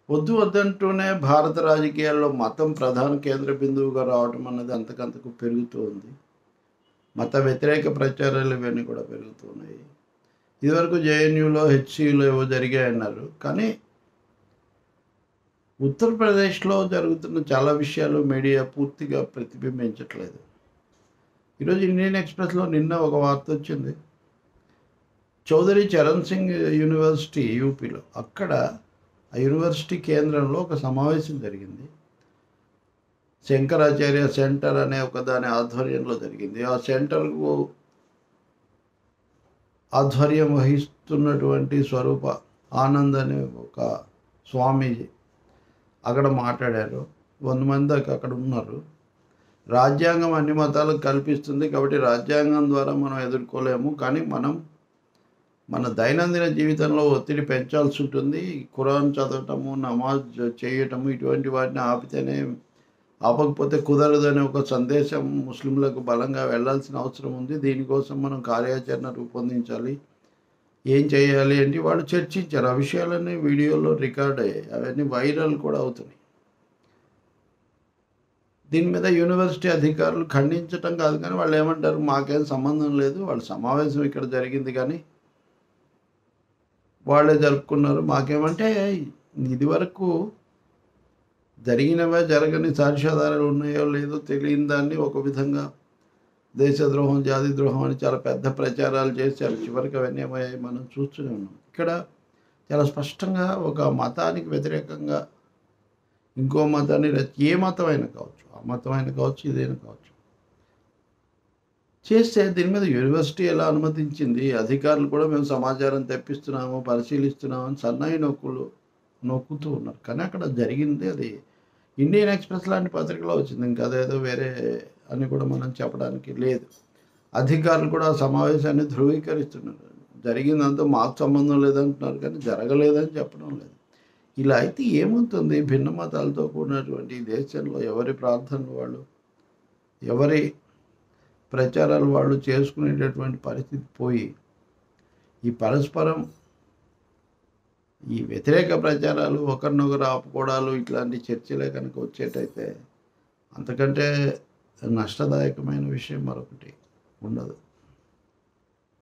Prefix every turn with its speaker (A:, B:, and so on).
A: వద్దు వద్దంటూనే భారత రాజకీయాల్లో మతం ప్రధాన కేంద్ర బిందువుగా రావడం అన్నది అంతకంతకు పెరుగుతూ ఉంది మత వ్యతిరేక ప్రచారాలు ఇవన్నీ కూడా పెరుగుతున్నాయి ఇదివరకు జేఎన్యూలో హెచ్సియులో ఏవో జరిగాయన్నారు కానీ ఉత్తరప్రదేశ్లో జరుగుతున్న చాలా విషయాలు మీడియా పూర్తిగా ప్రతిబింబించట్లేదు ఈరోజు ఇండియన్ ఎక్స్ప్రెస్లో నిన్న ఒక వార్త వచ్చింది చౌదరి చరణ్ సింగ్ యూనివర్సిటీ యూపీలో అక్కడ ఆ యూనివర్సిటీ కేంద్రంలో ఒక సమావేశం జరిగింది శంకరాచార్య సెంటర్ అనే ఒక దాని ఆధ్వర్యంలో జరిగింది ఆ సెంటర్కు ఆధ్వర్యం వహిస్తున్నటువంటి స్వరూప ఆనంద్ అనే ఒక స్వామీజీ అక్కడ మాట్లాడారు వంద మంది దాకా అక్కడ ఉన్నారు రాజ్యాంగం అన్ని మతాలకు కల్పిస్తుంది కాబట్టి రాజ్యాంగం ద్వారా మనం ఎదుర్కోలేము కానీ మనం మన దైనందిన జీవితంలో ఒత్తిడి పెంచాల్సి ఉంటుంది ఖురాన్ చదవటము నమాజ్ చేయటము ఇటువంటి వాటిని ఆపితేనే ఆపకపోతే కుదరదనే ఒక సందేశం ముస్లింలకు బలంగా వెళ్ళాల్సిన అవసరం ఉంది దీనికోసం మనం కార్యాచరణ రూపొందించాలి ఏం చేయాలి అంటే వాళ్ళు చర్చించారు ఆ విషయాలన్నీ వీడియోలో రికార్డ్ అయ్యాయి అవన్నీ వైరల్ కూడా అవుతున్నాయి దీని మీద యూనివర్సిటీ అధికారులు ఖండించటం కాదు కానీ వాళ్ళు ఏమంటారు మాకేం సంబంధం లేదు వాళ్ళ సమావేశం ఇక్కడ జరిగింది కానీ వాళ్ళే జరుపుకున్నారు మాకేమంటే ఇది వరకు జరిగినవే జరగని సాక్ష్యాధారాలు ఉన్నాయో లేదో తెలియని దాన్ని ఒక విధంగా దేశద్రోహం జాతి ద్రోహం అని చాలా పెద్ద ప్రచారాలు చేశారు చివరికి అవన్నీ ఏమయ్యాయి మనం చూస్తూనే ఉన్నాం ఇక్కడ చాలా స్పష్టంగా ఒక మతానికి వ్యతిరేకంగా ఇంకో మతాన్ని రచ- ఏ మతమైనా కావచ్చు ఆ మతమైనా కావచ్చు ఇదైనా కావచ్చు చేస్తే దీని మీద యూనివర్సిటీ ఎలా అనుమతించింది అధికారులు కూడా మేము సమాచారం తెప్పిస్తున్నాము పరిశీలిస్తున్నాము అని సన్నాయి నొక్కులు నొక్కుతూ ఉన్నారు కానీ అక్కడ జరిగింది అది ఇండియన్ ఎక్స్ప్రెస్ లాంటి పత్రికలో వచ్చింది ఇంకా అదేదో వేరే అని కూడా మనం చెప్పడానికి లేదు అధికారులు కూడా ఆ సమావేశాన్ని ధృవీకరిస్తున్నారు జరిగిందంతా మాకు సంబంధం లేదంటున్నారు కానీ జరగలేదని చెప్పడం లేదు ఇలా అయితే ఏమవుతుంది భిన్న మతాలతో కూడినటువంటి ఈ దేశంలో ఎవరి ప్రార్థనలు వాళ్ళు ఎవరి ప్రచారాలు వాళ్ళు చేసుకునేటటువంటి పరిస్థితి పోయి ఈ పరస్పరం ఈ వ్యతిరేక ప్రచారాలు ఒకరినొకరు ఆపుకోవడాలు ఇట్లాంటి చర్చలే కనుక వచ్చేటైతే అంతకంటే నష్టదాయకమైన విషయం మరొకటి ఉండదు